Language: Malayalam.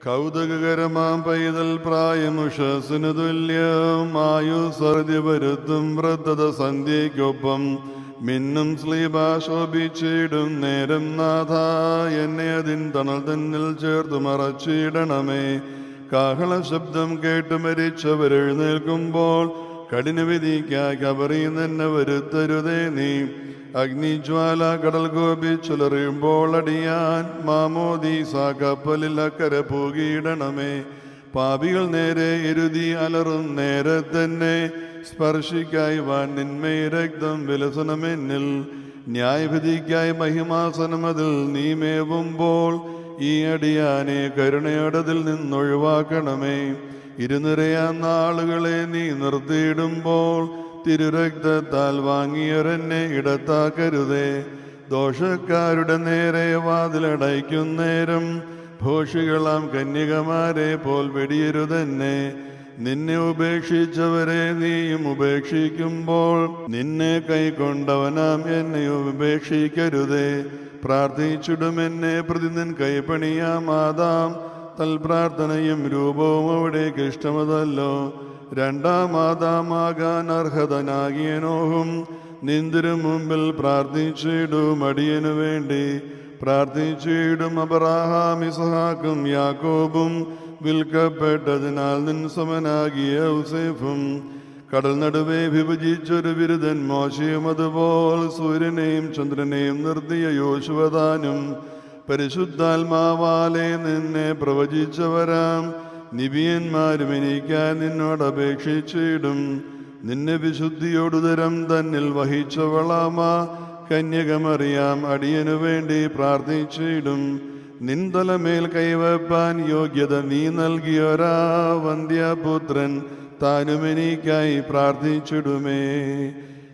കൗതുകകരമാം പൈതൽ പ്രായമുഷസിനു തുല്യമായു സർദ്യ വരുത്തും വൃദ്ധത സന്ധ്യയ്ക്കൊപ്പം മിന്നും സ്ലീബ ശോഭിച്ചിടും നേരം നാഥ എന്നെ അതിൻ തണൽ തന്നിൽ ചേർത്ത് മറച്ചിടണമേ കാഹള ശബ്ദം കേട്ട് മരിച്ചവരെഴുന്നേൽക്കുമ്പോൾ കഠിനവിധിക്കായി കബറിയെന്നെ വരുത്തരുതേ നീ അഗ്നിജ്വാല കടൽ ഗോപിച്ചുലറിയുമ്പോൾ അടിയാൻ മാമോദീസ കപ്പലിൽ അക്കരെ പോകിയിടണമേ പാപികൾ നേരെ എരുതി അലറും നേരെ തന്നെ സ്പർശിക്കായി വാൻ നിന്മേ രക്തം വിലസനമെന്നിൽ ന്യായവിധിക്കായി മഹിമാസനമതിൽ നീ മേവുമ്പോൾ ഈ അടിയാനെ കരുണയോടതിൽ നിന്നൊഴിവാക്കണമേ ഇരുനിറയാൻ നാളുകളെ നീ നിർത്തിയിടുമ്പോൾ തിരുരക്തത്താൽ വാങ്ങിയവരെന്നെ ഇടത്താക്കരുതേ ദോഷക്കാരുടെ നേരെ വാതിലടയ്ക്കുന്നേരം ഭോഷികളാം കന്യകമാരെ പോൽ വെടിയരുതെന്നെ നിന്നെ ഉപേക്ഷിച്ചവരെ നീയും ഉപേക്ഷിക്കുമ്പോൾ നിന്നെ കൈക്കൊണ്ടവനാം എന്നെ ഉപേക്ഷിക്കരുതേ പ്രാർത്ഥിച്ചിടുമെന്നെ പ്രതി നിൻ കൈപ്പണിയാമാതാം തൽപ്രാർത്ഥനയും രൂപവും അവിടേക്ക് ഇഷ്ടമതല്ലോ രണ്ടാം ആദാമാകാൻ അർഹതനാകിയനോഹും നിന്തിരു മുമ്പിൽ പ്രാർത്ഥിച്ചിടും അടിയനു വേണ്ടി പ്രാർത്ഥിച്ചിടും അബ്രാഹാം ഇസഹാക്കും യാക്കോബും വിൽക്കപ്പെട്ടതിനാൽ നിൻ സമനാകിയ ഔസേഫും കടൽ നടുവെ വിഭജിച്ചൊരു ബിരുദൻ മോശയും അതുപോൽ സൂര്യനെയും ചന്ദ്രനെയും നിർത്തിയ യോശുവദാനും പരിശുദ്ധാത്മാവാലെ നിന്നെ പ്രവചിച്ചവരാം നിബിയന്മാരും എനിക്കായി നിന്നോട് അപേക്ഷിച്ചിടും നിന്നെ വിശുദ്ധിയോടുതരം തന്നിൽ വഹിച്ചവളാമാ കന്യകമറിയാം അടിയനു വേണ്ടി പ്രാർത്ഥിച്ചിടും നിന്തലമേൽ കൈവപ്പാൻ യോഗ്യത നീ നൽകിയൊരാ വന്ധ്യപുത്രൻ താനും എനിക്കായി പ്രാർത്ഥിച്ചിടുമേ